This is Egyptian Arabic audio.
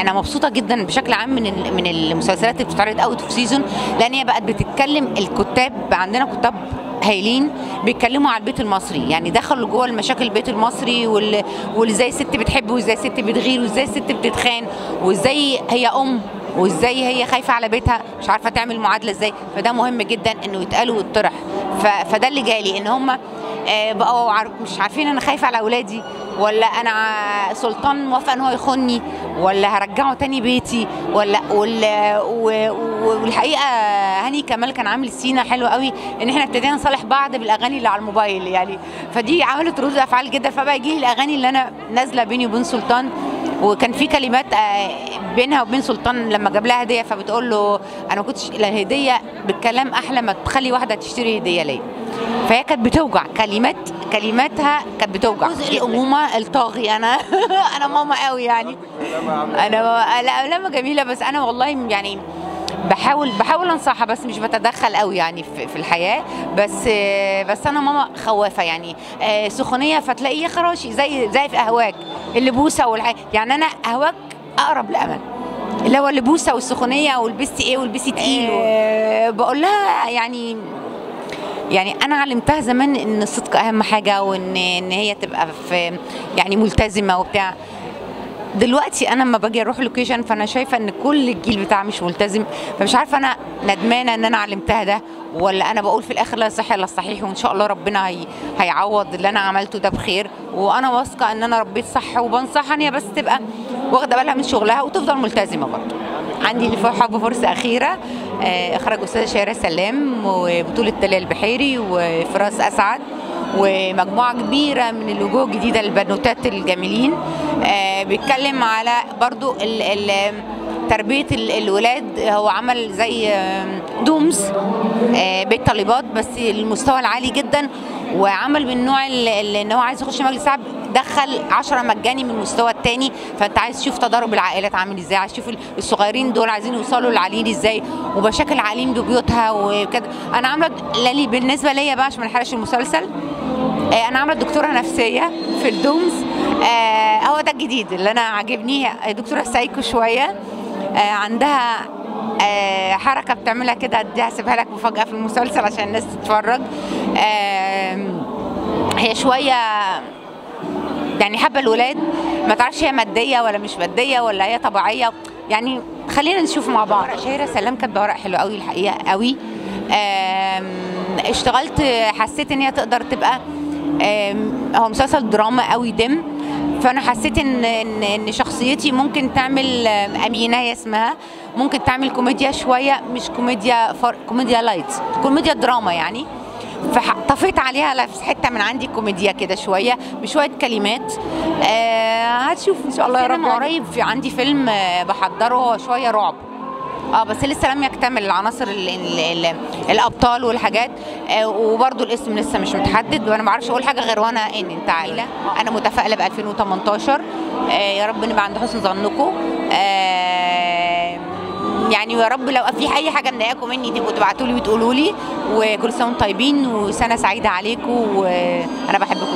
انا مبسوطه جدا بشكل عام من ال- من المسلسلات اللي بتتعرض اوت اوف سيزون لان هي بقت بتتكلم الكتاب عندنا كتاب هايلين بيتكلموا على البيت المصري يعني دخلوا جوه المشاكل البيت المصري وال... وازاي الست بتحب وازاي الست بتغير وازاي الست بتتخان وازاي هي ام وازاي هي خايفه على بيتها مش عارفه تعمل معادله ازاي فده مهم جدا انه يتقال ويطرح ف... فده اللي جالي ان هم بقوا عار... مش عارفين انا خايفه على اولادي ولا انا ع- سلطان موافقه ان هو يخوني ولا هرجعه تاني بيتي ولا ولا و- و- والحقيقه هاني كمال كان عامل سينا حلو قوي ان احنا ابتدينا نصالح بعض بالاغاني اللي على الموبايل يعني فدي عملت ردود افعال جدا فبقى يجي لي الاغاني اللي انا نازله بيني وبين سلطان وكان في كلمات آه، بينها وبين سلطان لما جاب لها هديه فبتقول له انا ما كنتش الهديه بالكلام احلى ما تخلي واحده تشتري هديه ليا فهي كانت بتوجع كلمات كلماتها كانت بتوجع جزء الامومه الطاغي انا انا ماما قوي يعني انا لا لما جميله بس انا والله يعني بحاول بحاول انصحها بس مش بتدخل قوي يعني في, في الحياه بس بس انا ماما خوافه يعني آه، سخونيه فتلاقيه خراشي زي زي في اهواك اللي بوسه والح... يعني انا اهواك اقرب لامل اللي هو اللبوسه والسخونيه والبسي ايه والبسي تقيل آه بقول لها يعني يعني انا علمتها زمان ان الصدق اهم حاجه وان ان هي تبقى في يعني ملتزمه وبتاع دلوقتي انا لما باجي اروح لوكيشن فانا شايفه ان كل الجيل بتاعي مش ملتزم فمش عارفه انا ندمانه ان انا علمتها ده ولا انا بقول في الاخر لا يصح الا الصحيح وان شاء الله ربنا هي هيعوض اللي انا عملته ده بخير وانا واثقه ان انا ربيت صح وبنصحها ان هي بس تبقى واخده بالها من شغلها وتفضل ملتزمه برضه عندي حب فرصة أخيرة آه، إخراج أستاذة شيرة سلام وبطولة دلال البحيري وفراس أسعد ومجموعة كبيرة من الوجوه الجديدة البنوتات الجميلين آه، بيتكلم على برضو ال ال تربية ال- الولاد هو عمل زي آم، دومز آه، بيت طالبات بس المستوى العالي جدا وعمل من النوع اللي اللي ان هو عايز يخش مجلس شعب دخل 10 مجاني من المستوى الثاني فانت عايز تشوف تضارب العائلات عامل ازاي عايز تشوف الصغيرين دول عايزين يوصلوا للعليل ازاي ومشاكل عالين ببيوتها وكده انا عامله لالي بالنسبه ليا بقى عشان ما نحرقش المسلسل آه، انا عامله دكتوره نفسيه في الدومز آه، هو ده الجديد اللي انا عاجبني آه، دكتوره سايكو شويه آه، عندها آه، حركه بتعملها كده دي هسيبها لك مفاجاه في المسلسل عشان الناس تتفرج آم، هي شويه يعني حابه الولاد ما تعرفش هي ماديه ولا مش ماديه ولا هي طبيعيه يعني خلينا نشوف مع بعض شهيره سلام كانت ورق حلو قوي الحقيقه قوي آم، اشتغلت حسيت ان هي تقدر تبقى آم، هو مسلسل دراما قوي دم فانا حسيت ان ان ان شخصيتي ممكن تعمل آم، امينه هي اسمها ممكن تعمل كوميديا شويه مش كوميديا فر... كوميديا لايت كوميديا دراما يعني فطفيت عليها في حته من عندي كوميديا كده شويه بشويه كلمات آه هتشوف ان شاء الله يا رب قريب في عندي فيلم آه بحضره هو شويه رعب اه بس لسه لم يكتمل العناصر ال ال ال الابطال والحاجات آه وبرده الاسم لسه مش متحدد وانا ما اعرفش اقول حاجه غير وانا ان انت عائله انا متفائله ب 2018 آه يا رب نبقى عند حسن ظنكم آه يعني يا رب لو في اي حاجه مضايقاكم مني تبقوا تبعتوا لي وتقولوا لي وكل سنه وانتم طيبين وسنه سعيده عليكم وانا بحبكم